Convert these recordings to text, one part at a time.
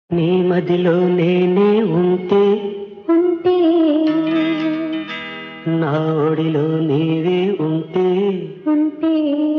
నీ మదిలో నేనే ఉంటే ఉంటే నా ఒడిలో నీవే ఉంటే ఉంటే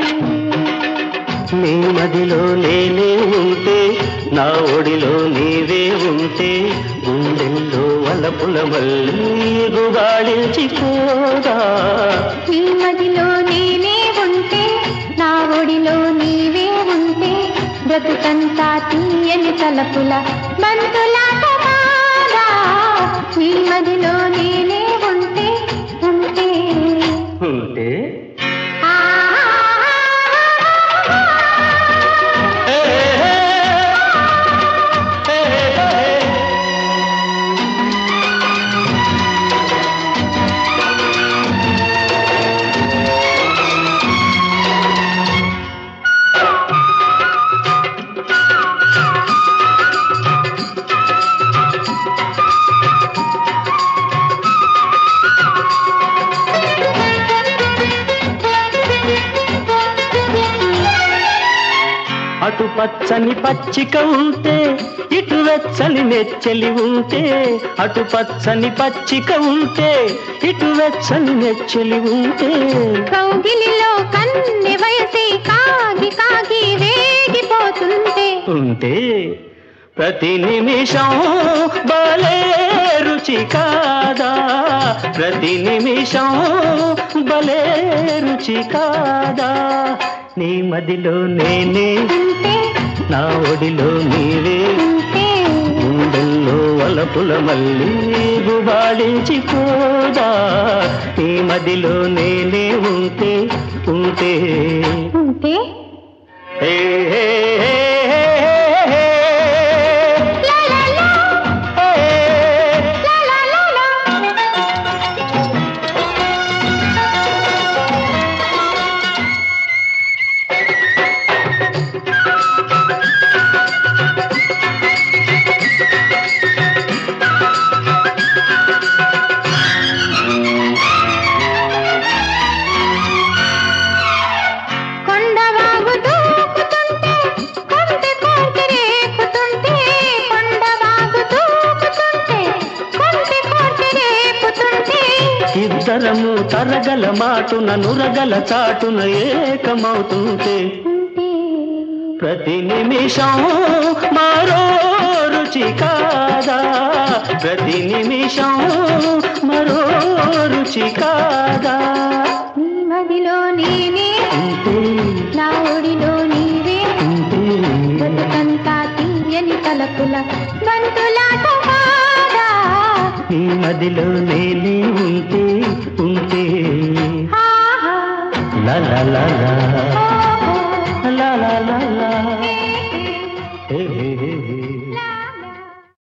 నీ మదిలో నేనే ఉంటే నా ఒడిలో నీవే ఉంటే గుండెల్లో వలపుల మళ్ళీ గుగాళించిపోదా నీ మదిలో నేనే ఉంటే నా ఒడిలో నీవే ఉంటే బ్రతుకంతా తీయని తలపుల బంతులాట మాదా నీ మదిలో నేనే ఉంటే ఉంటే ఉంటే ఆ ఏ, ఏ, ఏ, ఏ, ఏ. అటు పచ్చని పచ్చిక ఉంటే ఇటు వెచ్చని నెచ్చలి ఉంటే అటు పచ్చని పచ్చిక ఉంటే ఇటు వెచ్చని నెచ్చలి ఉంటే కౌగిలిలో కన్నె వయసి కాగి కాగి వేగిపోతుంటే ఉంటే ప్రతి నిమిషం బలే రుచి కాదా ప్రతి నిమిషం బలే రుచి కాదా నీ మదిలో నేనే ఉంటే నా ఒడిలో నీవే ఉంటే గుండెల్లో వలపుల మళ్ళీ గుబాళించిపోదా నీ మదిలో నేనే ఉంటే ఉంటే ఉంటే ఏ, ఏ, ఏ, ఏ, ఏ, లా లా లా, ఏ, ఏ. లా లా లా లా. కొండవాగు దూకుతుంటే కొంటె కోటి రేపుతుంటే కొండవాగు దూకుతుంటే కొంటె కోటి రేపుతుంటే ఇద్దరము తరగల మాటున నురగల చాటున ఏకమవుతుంటే ఉంటే ప్రతి నిమిషం మరో రుచి కాదా ప్రతి నిమిషం మరో రుచి కాదా నీ మదిలో నేనే ఉంటే నా ఒడిలో నీవే ఉంటే బతుకంతా తీయని తలపుల బంతులాట కాదా నీ మదిలో నేనే ఉంటే ఉంటే ఆహా లా లా లా లా ఓహో లా లా లా లా ఏ, ఏ. ఏ, ఏ, ఏ.